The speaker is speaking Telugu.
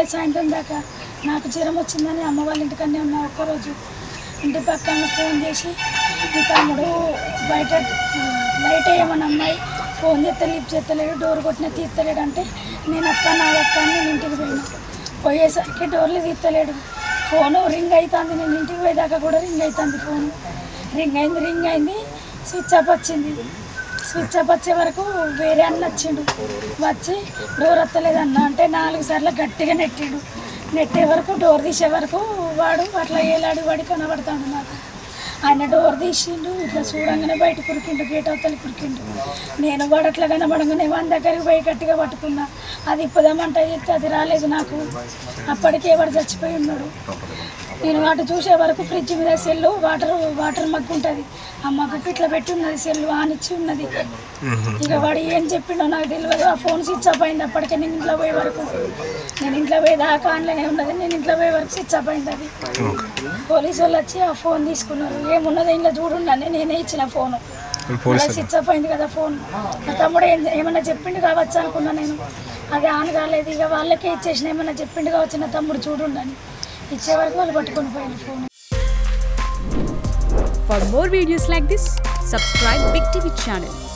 రాలేదు సాయంత్రం దాకా నాకు జ్వరం వచ్చిందని అమ్మ వాళ్ళ ఇంటికన్నా ఉన్నా ఒక్కరోజు ఇంటి పక్కన ఫోన్ చేసి మీ తమ్ముడు బయట ఆ, లైట్ వేయమని అమ్మాయి ఫోన్ చేస్తే లిఫ్ట్ చేస్తలేడు డోర్ కొట్టినా తీస్తలేడు అంటే నేను అత్త నా అక్క అని నేను ఇంటికి పోయినా పోయేసరికి డోర్లు తీస్తలేడు ఫోను రింగ్ అవుతుంది నేను ఇంటికి పోయేదాకా కూడా రింగ్ అవుతుంది ఫోన్ రింగ్ అయింది రింగ్ అయింది స్విచ్ ఆఫ్ వచ్చింది స్విచ్ ఆఫ్ వచ్చే వరకు వేరే అన్న వచ్చిండు వచ్చి డోర్ వస్తలేదన్న అంటే నాలుగు సార్లు గట్టిగా నెట్టిండు నెట్టే వరకు డోర్ తీసే వరకు వాడు అట్లా ఏలాడి వాడి కనబడతాడు నాకు ఆయన డోర్ తీసిండు ఇట్లా చూడంగానే బయట కురికిండు గేట్ అవతల కురికిండు నేను వాడు అట్లా కనబడంగానే వాని దగ్గరికి పోయి గట్టిగా పట్టుకున్నా అది ఇప్పుదామంటే చెప్తే అది రాలేదు నాకు అప్పటికే వాడు చచ్చిపోయి ఉన్నాడు నేను అటు చూసే వరకు ఫ్రిడ్జ్ మీద సెల్లు వాటర్ వాటర్ మగ్గు ఉంటుంది ఆ మగ్గుకి ఇట్లా పెట్టి ఉన్నది సెల్లు ఆనిచ్చి ఉన్నది ఇక వాడు ఏం చెప్పిండో నాకు తెలియదు ఆ ఫోన్ స్విచ్ ఆఫ్ అయింది అప్పటికే నేను ఇంట్లో పోయే వరకు నేను ఇంట్లో పోయే దాకా ఆన్లైన్ ఉన్నది నేను ఇంట్లో పోయే వరకు స్విచ్ ఆఫ్ అయింది అది పోలీసు వాళ్ళు వచ్చి ఆ ఫోన్ తీసుకున్నారు ఏమున్నదో ఇంట్లో చూడుండని నేనే ఇచ్చిన ఫోను అలా స్విచ్ ఆఫ్ అయింది కదా ఫోన్ నా తమ్ముడు ఏం ఏమన్నా చెప్పిండు కావచ్చు అనుకున్నా నేను అది ఆన్ కాలేదు ఇక వాళ్ళకే ఇచ్చేసిన ఏమన్నా చెప్పిండు కావచ్చు నా తమ్ముడు చూడుండని ఇచ్చే వరకు వాళ్ళు పట్టుకొని పోయిన phone For more videos like this, subscribe Big TV channel